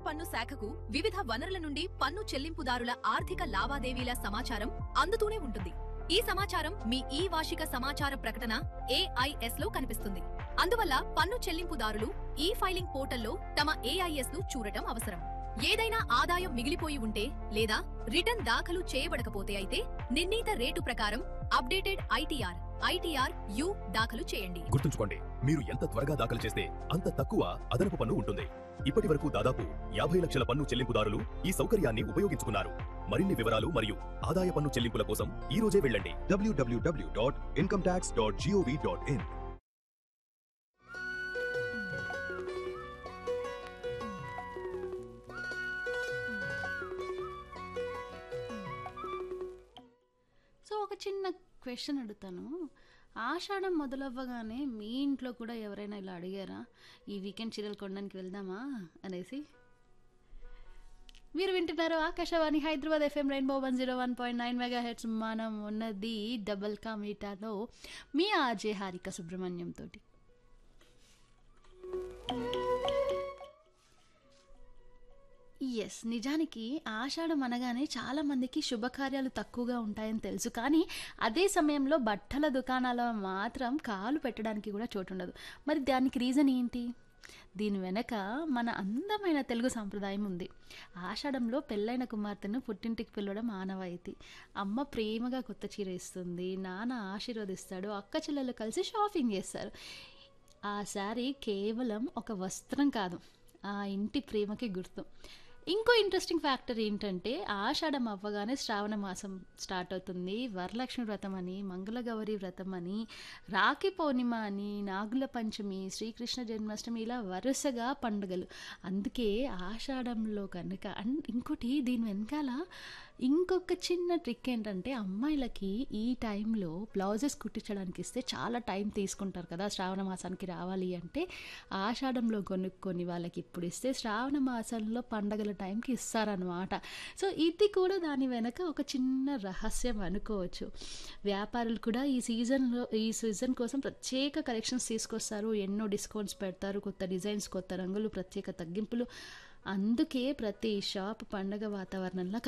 పన్ను శాఖకు వివిధ వనరుల నుండి పన్ను చెల్లింపుదారుల ఆర్థిక లావాదేవీల సమాచారం అందుతూనే ఉంటుంది ఈ సమాచారం మీ ఈ వార్షిక సమాచార ప్రకటన ఏఐఎస్ లో కనిపిస్తుంది అందువల్ల పన్ను చెల్లింపుదారులు ఈ ఫైలింగ్ పోర్టల్లో తమ ఏఐఎస్ ను చూడటం అవసరం ఏదైనా ఆదాయం మిగిలిపోయి ఉంటే లేదా రిటర్న్ దాఖలు చేయబడకపోతే అయితే నిర్ణీత రేటు ప్రకారం అప్డేటెడ్ ఐటీఆర్ ఐటీఆర్ యు దాఖలు చేయండి గుర్తుంచుకోండి మీరు ఎంత త్వరగా దాఖలు చేస్తే అంత తక్కువ అదనపు పన్ను ఉంటుంది ఇప్పటి వరకు దాదాపు యాభై లక్షల పన్ను చెల్లింపుదారులు ఈ సౌకర్యాన్ని ఉపయోగించుకున్నారు మరిన్ని వివరాలు మరియు ఆదాయ పన్ను చెల్లింపుల కోసం ఈ రోజే వెళ్ళండి www.incometax.gov.in సో ఒక చిన్న క్వశ్చన్ అడుగుతాను ఆషాఢం మొదలవ్వగానే మీ ఇంట్లో కూడా ఎవరైనా ఇలా అడిగారా ఈ వీకెండ్ చీరలు కొనడానికి వెళ్దామా అనేసి మీరు వింటున్నారు Akashvani Hyderabad FM rainbow one zero one point nine megahertz మనం ఉన్నది డబల్ కా మీటాలో మీ ఆర్జే హారిక సుబ్రహ్మణ్యం తోటి ఎస్ నిజానికి ఆషాఢం అనగానే చాలా మందికి శుభకార్యాలు తక్కువగా ఉంటాయని తెలుసు కానీ అదే సమయంలో బట్టల దుకాణాల మాత్రం కాలు పెట్టడానికి కూడా చోటు ఉండదు మరి దానికి రీజన్ ఏంటి దీని వెనక మన అందమైన తెలుగు సాంప్రదాయం ఉంది ఆషాఢంలో పెళ్ళైన కుమార్తెను పుట్టింటికి పిలవడం ఆనవాయితీ అమ్మ ప్రేమగా కొత్త చీర ఇస్తుంది నాన్న ఆశీర్వదిస్తాడు అక్క చెల్లెలు కలిసి షాపింగ్ చేస్తారు ఆ శారీ కేవలం ఒక వస్త్రం కాదు ఆ ఇంటి ప్రేమకి గుర్తు ఇంకో ఇంట్రెస్టింగ్ ఫ్యాక్టర్ ఏంటంటే ఆషాఢం అవ్వగానే శ్రావణ మాసం స్టార్ట్ అవుతుంది వరలక్ష్మి వ్రతం అని మంగళగౌరి వ్రతం అని రాఖీ పౌర్ణిమ అని నాగుల పంచమి శ్రీకృష్ణ జన్మాష్టమి ఇలా వరుసగా పండుగలు అందుకే ఆషాఢంలో కనుక అండ్ ఇంకోటి దీని వెనకాల ఇంకొక చిన్న ట్రిక్ ఏంటంటే అమ్మాయిలకి ఈ టైంలో బ్లౌజెస్ కుట్టించడానికి ఇస్తే చాలా టైం తీసుకుంటారు కదా శ్రావణ మాసానికి రావాలి అంటే ఆషాఢంలో కొనుక్కొని వాళ్ళకి ఇప్పుడు ఇస్తే శ్రావణ మాసంలో పండగల టైంకి ఇస్తారనమాట సో ఇది కూడా దాని వెనక ఒక చిన్న రహస్యం అనుకోవచ్చు వ్యాపారులు కూడా ఈ సీజన్లో ఈ సీజన్ కోసం ప్రత్యేక కలెక్షన్స్ తీసుకొస్తారు ఎన్నో డిస్కౌంట్స్ పెడతారు కొత్త డిజైన్స్ కొత్త రంగులు ప్రత్యేక తగ్గింపులు అందుకే ప్రతి షాప్ పండగ వాతావరణంలో